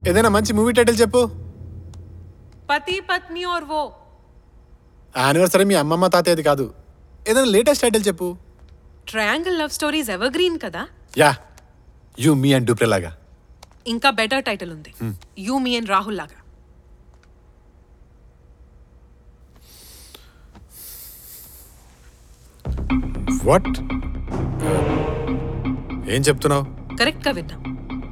ఏదైనా మంచి movie title చెప్పు పతి పత్ని और वो యానివర్సరీ మీ అమ్మమ్మ తాతయ్యది కాదు ఏదైనా లేటెస్ట్ టైటిల్ చెప్పు triangle love stories ever green కదా yeah you me and Dupree లాగా ఇంకా బెటర్ టైటిల్ ఉంది యూ మీ అండ్ రాహుల్ లాగా వాట్ ఏం చెప్తున్నావు కరెక్ట్ గా విన్నా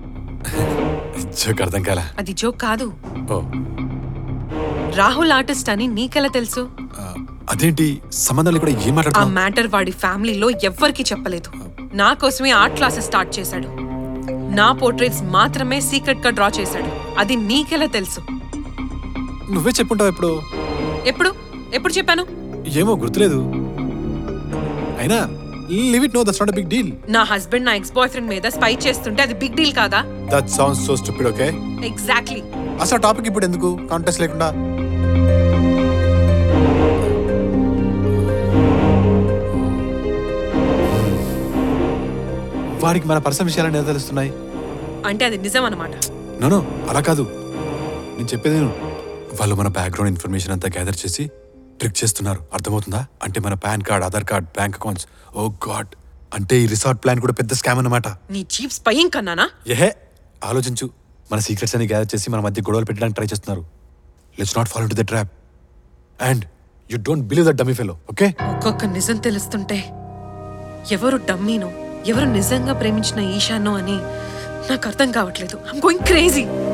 జోక్ అర్థం కాలా అది జోక్ కాదు ఓ రాహుల్ ఆర్టిస్ట్ అని నీకెలా తెలుసు ఆ, అదేంటి సంబంధాలు కూడా ఏం ఆ మాట్లాడుతున్నావు మ్యాటర్ వాడి ఫ్యామిలీలో ఎవ్వరికీ చెప్పలేదు నా కోసమే ఆర్ట్ క్లాసెస్ స్టార్ట్ చేశాడు నా పోర్ట్రేట్స్ మాత్రమే సీక్రెట్ గా డ్రా చేశాడు అది నీకెలా తెలుసు నువ్వే చెప్పుంటావు ఎప్పుడు ఎప్పుడు ఎప్పుడు చెప్పాను ఏమో గుర్తులేదు అయినా leave it no that's not big deal నా హస్బెండ్ నా ఎక్స్ బాయ్ ఫ్రెండ్ మీద స్పై చేస్తుంటే అది బిగ్ డీల్ కాదా that sounds so stupid okay exactly అసలు టాపిక్ ఇప్పుడు ఎందుకు కాంటెస్ట్ లేకుండా వాడికి మన పర్సనల్ విషయాలని ఎలా తెలుస్తున్నాయి అంటే అది నిజం అన్నమాట నో అలా కాదు నేను చెప్పేది విను. వాళ్ళు మన బ్యాక్గ్రౌండ్ ఇన్ఫర్మేషన్ అంతా గ్యాదర్ చేసి ట్రిక్ చేస్తున్నారు అర్థమవుతుందా అంటే మన PAN card Aadhaar card bank accounts oh god అంటే ఈ రిసార్ట్ ప్లాన్ కూడా పెద్ద స్కామ్ అన్నమాట నీ చీప్ స్పయింగ్ కన్నానా ఏహే ఆలోచించు మన సీక్రెట్స్ అని గ్యాదర్ చేసి మన మధ్య గొడవలు పెట్టడానికి ట్రై చేస్తున్నారు let's not follow to the trap and you don't believe that dummy fellow okay ఒక్కొక్క నిజం తెలుస్తుంటే ఎవరు డమ్మీనో ఎవరు నిజంగా ప్రేమించిన ఈశానో అని నాకు అర్థం కావట్లేదు ఐమ్ గోయింగ్ క్రేజీ